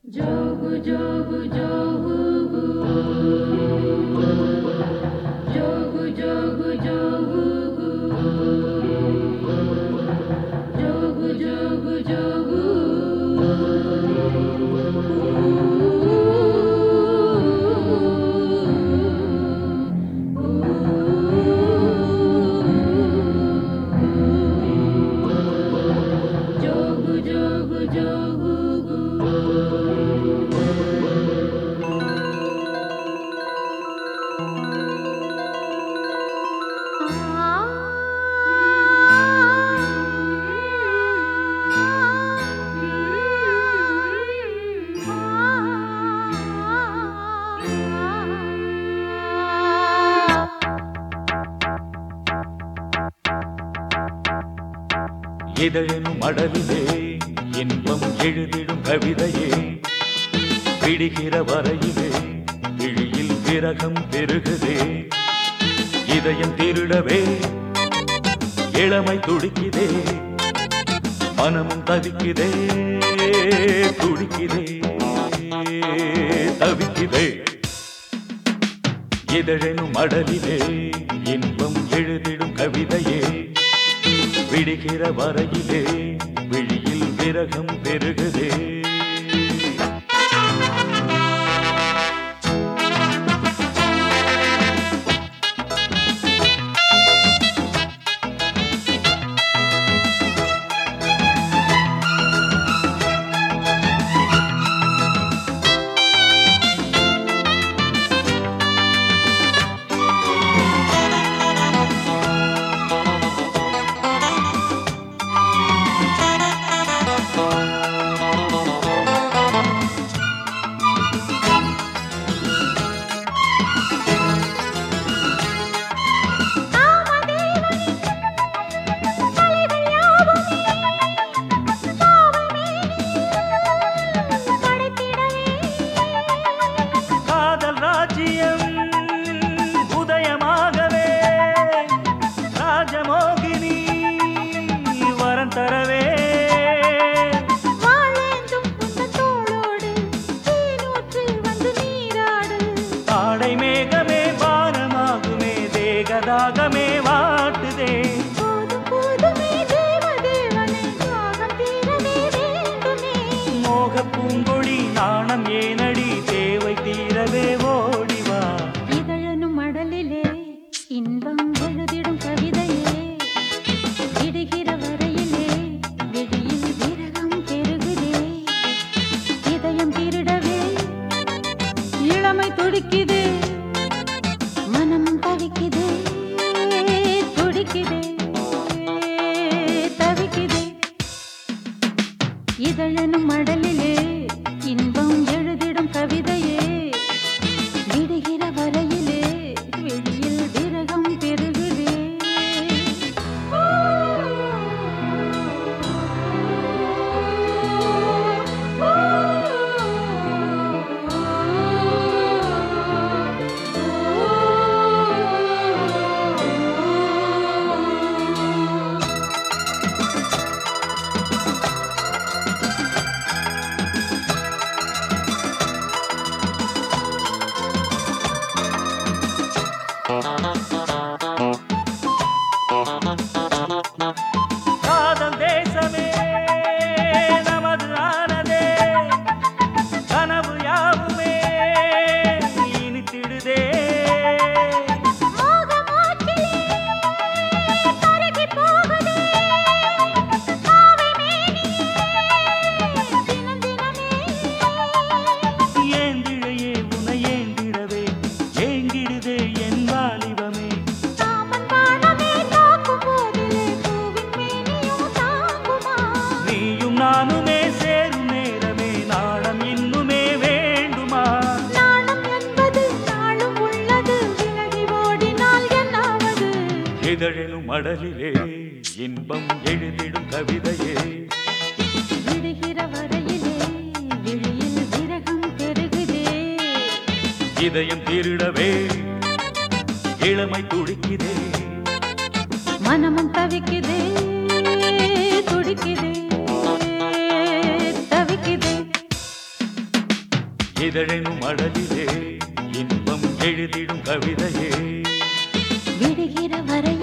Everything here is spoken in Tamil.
Jogu jogu jogu Jogu jogu jogu Jogu jogu jogu Jogu jogu jogu இதழெனும் மடலிலே இன்பம் எழுதிடும் கவிதையே விடுகிற வரையிலே விழியில் விரகம் பெருகுதே இதயம் திருடவே இளமை துடிக்குதே மனமும் தவிக்குதே துடிக்குதே தவிக்குதே இதழெனும் மடலிலே இன்பம் எழுதிடும் கவிதையே விடுகிற வரையிலே விழியில் விரகம் பெருகுதே காதல் ராஜ்யம் உதயமாகவே ராஜமோகினி வரம் தரவே ஆடை மேகமே பாரமாகுமே தேகதாகமே வாட்டுதே மோக பூங்கொடி நாணம் ஏனடி தேவை தீரவே ஓடிவா மடலிலே இன்பம் எழுதிடும் கவிதையே இடுகிற வரையிலே விழியில் விரகம் பெருகுதே இதயம் திருடவே இளமை துடிக்குதே மனமும் தவிக்குதே துடிக்குதே தவிக்குதே இதழனும் மடலிலே இன்பம் எழுதிடும் கவிதையே விடுகிற வரையிலே வெளியில் விரகம் பெருகுதே காதல் தேசமே நமது ஆனதே கனவு யாவுமே இனித்திடுதே ஏந்திழையே உனை ஏந்திடவே ஏங்கிடுதே என் வாலிபமே நீயும் நானுமே சேரும் நேரமே நாணம் இன்னுமே வேண்டுமா இதழெனும் மடலிலே இன்பம் எழுதிடும் கவிதையே விடுகிற வரையிலே விழியில் விரகம் பெருகுதே இதயம் திருடவே இளமை துடிக்குதே மனமும் தவிக்குதே துடிக்குதே தவிக்குதே இதழெனும் அடலிலே இன்பம் எழுதிடும் கவிதையே விடுகிற வரை